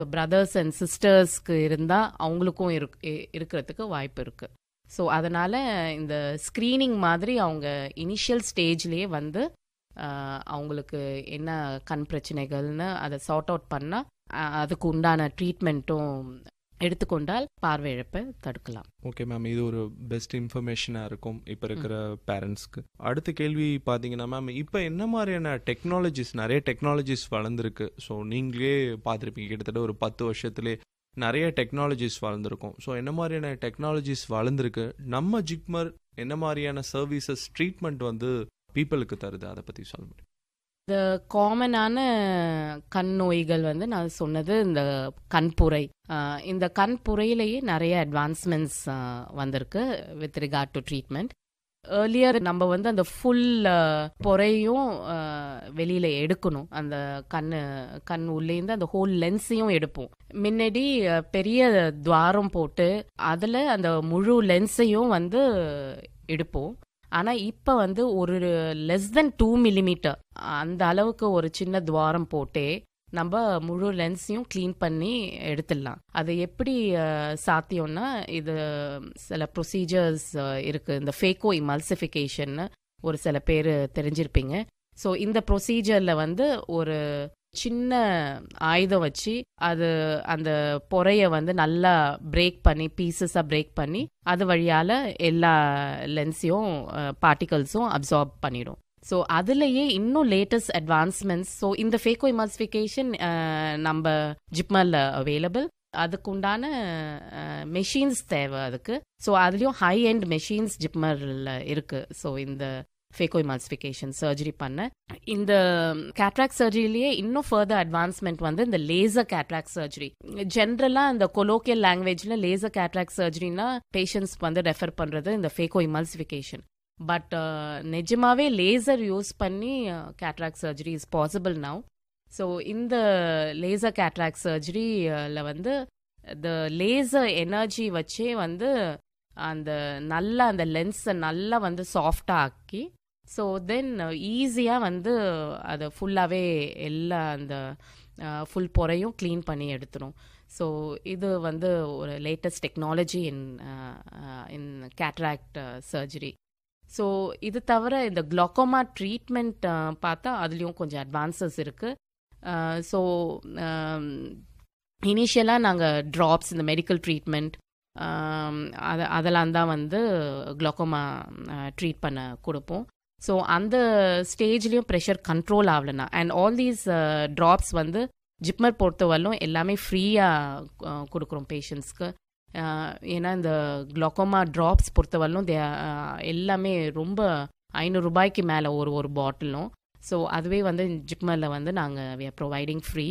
brothers and சிஸ்டர்ஸ்க்கு இருந்தால் அவங்களுக்கும் இருக் இ- இருக்கிறதுக்கு வாய்ப்பு இருக்குது ஸோ அதனால் இந்த ஸ்க்ரீனிங் மாதிரி அவங்க இனிஷியல் ஸ்டேஜ்லேயே வந்து ஆஹ், அவங்களுக்கு என்ன கண் பிரச்சனைகள்னு அதை சார்ட் அவுட் பண்ணால் அதுக்கு உண்டான ட்ரீட்மெண்ட்டும் எடுத்துக்கொண்டால் பார்வை இழப்பை தடுக்கலாம் ஓகே மேம் இது ஒரு பெஸ்ட் இன்ஃபர்மேஷனாக இருக்கும் இப்போ இருக்கிற பேரண்ட்ஸ்க்கு அடுத்த கேள்வி பார்த்தீங்கன்னா மேம் இப்போ என்ன மாதிரியான டெக்னாலஜிஸ் நிறைய டெக்னாலஜிஸ் வளர்ந்துருக்கு ஸோ நீங்களே பார்த்துருப்பீங்க கிட்டத்தட்ட ஒரு பத்து வருஷத்துலேயே நிறைய டெக்னாலஜிஸ் வளர்ந்துருக்கும் ஸோ என்ன மாதிரியான டெக்னாலஜிஸ் வளர்ந்துருக்கு நம்ம ஜிக்மர் என்ன மாதிரியான சர்வீசஸ் ட்ரீட்மெண்ட் வந்து பீப்புளுக்கு தருது அதை பற்றி சொல்ல முடியும் இந்த காமனான கண் நோய்கள் வந்து நான் சொன்னது இந்த கண்புரை ஆஹ் இந்த கண்புரையிலேயே நிறைய அட்வான்ஸ்மெண்ட்ஸ் வந்திருக்கு with regard to treatment earlier நம்ம வந்து அந்த ஃபுல் பொறையும் ஆஹ், வெளியில எடுக்கணும் அந்த கண்ணு கண் உள்ளேந்து அந்த ஹோல் லென்ஸையும் எடுப்போம் முன்னாடி ஆஹ், பெரிய துவாரம் போட்டு அதுல அந்த முழு லென்ஸையும் வந்து எடுப்போம் ஆனா இப்ப வந்து ஒரு லெஸ் தென் டூ மில்லிமீட்டர் அந்த அளவுக்கு ஒரு சின்ன துவாரம் போட்டே நம்ம முழு லென்ஸையும் க்ளீன் பண்ணி எடுத்துடலாம் அது எப்படி அஹ், சாத்தியம்னா இது சில ப்ரொசீஜர்ஸ் இருக்கு இந்த ஃபேக்கோ இமல்சிஃபிகேஷன் ஒரு சில பேர் தெரிஞ்சிருப்பீங்க ஸோ இந்த ப்ரொசீஜர்ல வந்து ஒரு சின்ன ஆயுதம் வச்சு அது அந்த பொறைய வந்து நல்லா பிரேக் பண்ணி பீசஸாக பிரேக் பண்ணி அது வழியால எல்லா லென்ஸையும் பார்ட்டிகல்ஸும் அப்சார்ப் பண்ணிடும் ஸோ அதுலயே இன்னும் லேட்டஸ்ட் அட்வான்ஸ்மெண்ட்ஸ் ஸோ இந்த ஃபேக்கோ இமால்சிஃபிகேஷன் நம்ம ஜிப்மல்ல அவைலபிள் அதுக்குண்டான மெஷின்ஸ் தேவை அதுக்கு ஸோ அதுலேயும் ஹை எண்ட் மெஷின்ஸ் ஜிப்மரில் இருக்கு ஸோ இந்த ஃபேக்கோ இமால்சிஃபிகேஷன் சர்ஜரி பண்ண இந்த கேட்ராக் சர்ஜரியிலேயே இன்னும் ஃபர்தர் அட்வான்ஸ்மெண்ட் வந்து இந்த லேசர் கேட்ராக் சர்ஜரி ஜென்ரலாக இந்த கொலோக்கியல் லாங்குவேஜில் லேசர் கேட்ராக் சர்ஜரினா பேஷண்ட்ஸ் வந்து ரெஃபர் பண்ணுறது இந்த ஃபேக்கோ இமல்சிஃபிகேஷன் பட் நிஜமாவே லேசர் யூஸ் பண்ணி cataract surgery is possible now so இந்த லேசர் கேட்ராக் சர்ஜரியில் வந்து இந்த லேசர் எனர்ஜி வச்சே வந்து அந்த நல்லா அந்த லென்ஸை நல்லா வந்து சாஃப்டாக ஆக்கி ஸோ தென் ஈஸியாக வந்து அதை ஃபுல்லாகவே எல்லா அந்த ஃபுல் பொறையும் க்ளீன் பண்ணி எடுத்துரும் ஸோ இது வந்து ஒரு latest technology in in cataract surgery so இது தவிர இந்த குளோக்கோமா ட்ரீட்மெண்ட் பார்த்தா அதுலேயும் கொஞ்சம் அட்வான்சஸ் இருக்குது ஸோ இனிஷியலாக நாங்கள் ட்ராப்ஸ் இந்த மெடிக்கல் ட்ரீட்மெண்ட் அது அதெல்லாம் தான் வந்து குளோக்கோமா ட்ரீட் பண்ண கொடுப்போம் ஸோ அந்த ஸ்டேஜ்லேயும் ப்ரெஷர் கண்ட்ரோல் ஆகலைன்னா அண்ட் ஆல் தீஸ் ட்ராப்ஸ் வந்து ஜிப்மர் பொறுத்தவரையிலும் எல்லாமே ஃப்ரீயாக கொடுக்குறோம் பேஷண்ட்ஸ்க்கு ஏன்னா இந்த குளோக்கோமா ட்ராப்ஸ் பொறுத்தவரையிலும் தே எல்லாமே ரொம்ப ஐநூறு ரூபாய்க்கு மேலே ஒரு ஒரு பாட்டிலும் ஸோ அதுவே வந்து ஜிப்மரில் வந்து நாங்கள் வி ஆர் ப்ரொவைடிங் ஃப்ரீ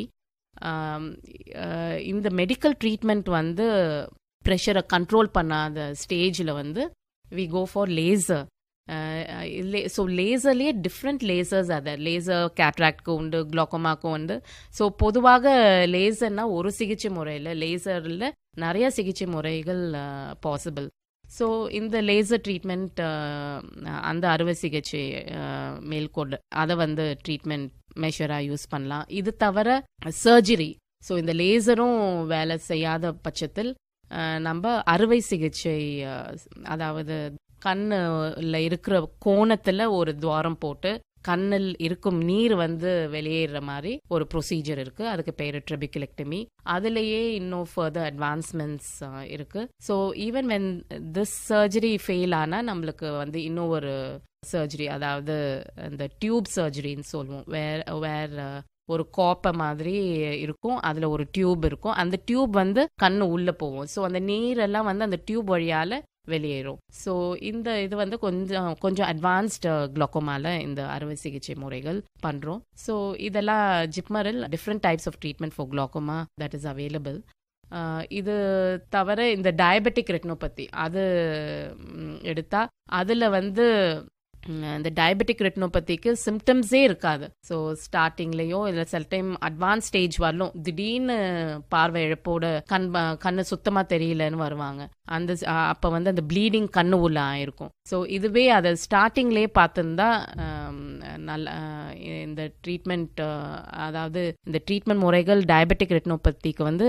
இந்த மெடிக்கல் ட்ரீட்மெண்ட் வந்து ப்ரெஷரை கண்ட்ரோல் பண்ணாத ஸ்டேஜில் வந்து we go for laser so லேசர்லேயே டிஃப்ரெண்ட் லேசர்ஸ் அதை லேசர் கேட்ராக்ட்க்கு உண்டு குளோக்கோமாக்கு உண்டு ஸோ பொதுவாக லேசர்னா ஒரு சிகிச்சை முறையில் லேசரில் நிறைய சிகிச்சை முறைகள் பாசிபிள் ஸோ இந்த லேசர் ட்ரீட்மெண்ட் அந்த அறுவை சிகிச்சை மேல்கொண்டு அதை வந்து ட்ரீட்மெண்ட் மெஷராக யூஸ் பண்ணலாம் இது தவிர சர்ஜரி ஸோ இந்த லேசரும் வேலை செய்யாத பட்சத்தில் நம்ம அறுவை சிகிச்சை அதாவது கண்ணில் இருக்கிற கோணத்தில் ஒரு துவாரம் போட்டு கண்ணில் இருக்கும் நீர் வந்து வெளியேற மாதிரி ஒரு ப்ரொசீஜர் இருக்கு அதுக்கு பேர் ட்ரெபிகுலெக்டமி அதுலேயே இன்னும் ஃபர்தர் அட்வான்ஸ்மெண்ட்ஸ் இருக்கு so even when this surgery fail ஆனால் நம்மளுக்கு வந்து இன்னும் ஒரு சர்ஜரி அதாவது இந்த டியூப் சர்ஜரின்னு சொல்லுவோம் வேர் வேர் ஒரு கோப்பை மாதிரி இருக்கும் அதில் ஒரு டியூப் இருக்கும் அந்த டியூப் வந்து கண்ணு உள்ளே போகும் ஸோ அந்த நீரெல்லாம் வந்து அந்த டியூப் வழியால் வெளியேறும் ஸோ இந்த இது வந்து கொஞ்சம் கொஞ்சம் அட்வான்ஸ்டு குளோக்கோமால இந்த அறுவை சிகிச்சை முறைகள் பண்ணுறோம் ஸோ இதெல்லாம் ஜிப்மரில் different types of treatment for glaucoma that is available இது தவிர இந்த டயபெட்டிக் ரெட்டினோபதி அது எடுத்தா அதில் வந்து இந்த டயபெட்டிக் ரெட்டினோபதிக்கு சிம்டம்ஸே இருக்காது ஸோ ஸ்டார்டிங்லேயோ இல்லை சில டைம் அட்வான்ஸ் ஸ்டேஜ் வரலும் திடீர்னு பார்வை இழப்போட கண் கண்ணு சுத்தமாக தெரியலன்னு வருவாங்க அந்த அப்போ வந்து அந்த ப்ளீடிங் கண்ணு உள்ள ஆயிருக்கும் ஸோ இதுவே அதை ஸ்டார்டிங்லேயே பார்த்துருந்தா நல்ல அஹ், இந்த ட்ரீட்மெண்ட் அதாவது இந்த ட்ரீட்மெண்ட் முறைகள் டயபெட்டிக் ரெட்டினோபதிக்கு வந்து